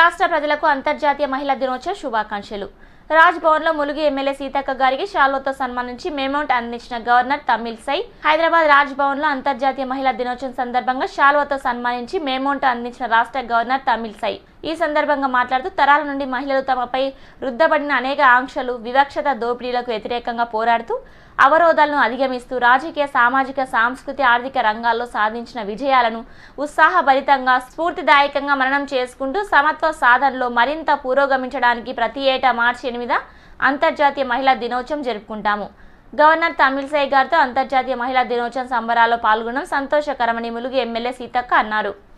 రాష్ట్ర ప్రజలకు అంతర్జాతీయ మహిళా దినోత్సవ శుభాకాంక్షలు రాజ్ భవన్ లో ములుగు ఎమ్మెల్యే సీతక్క గారికి షాల్వతో సన్మానించి మేమౌంట్ అందించిన గవర్నర్ తమిళ్ సై హైదరాబాద్ రాజ్ భవన్ లో అంతర్జాతీయ మహిళా దినోత్సవం సందర్భంగా షాల్వతో సన్మానించి మేమౌంట్ అందించిన రాష్ట్ర గవర్నర్ తమిళ్ సై ఈ సందర్భంగా మాట్లాడుతూ తరాల నుండి మహిళలు తమపై రుద్దబడిన అనేక ఆంక్షలు వివక్షత దోపిడీలకు వ్యతిరేకంగా పోరాడుతూ అవరోధాలను అధిగమిస్తూ రాజకీయ సామాజిక సాంస్కృతి ఆర్థిక రంగాల్లో సాధించిన విజయాలను ఉత్సాహభరితంగా స్ఫూర్తిదాయకంగా మననం చేసుకుంటూ సమత్వ సాధనలో మరింత పురోగమించడానికి ప్రతి ఏటా మార్చి ఎనిమిద అంతర్జాతీయ మహిళా దినోత్సవం జరుపుకుంటాము గవర్నర్ తమిళిసై గారితో అంతర్జాతీయ మహిళా దినోత్సవం సంబరాల్లో పాల్గొనడం సంతోషకరమని ములుగు ఎమ్మెల్యే సీతక్క అన్నారు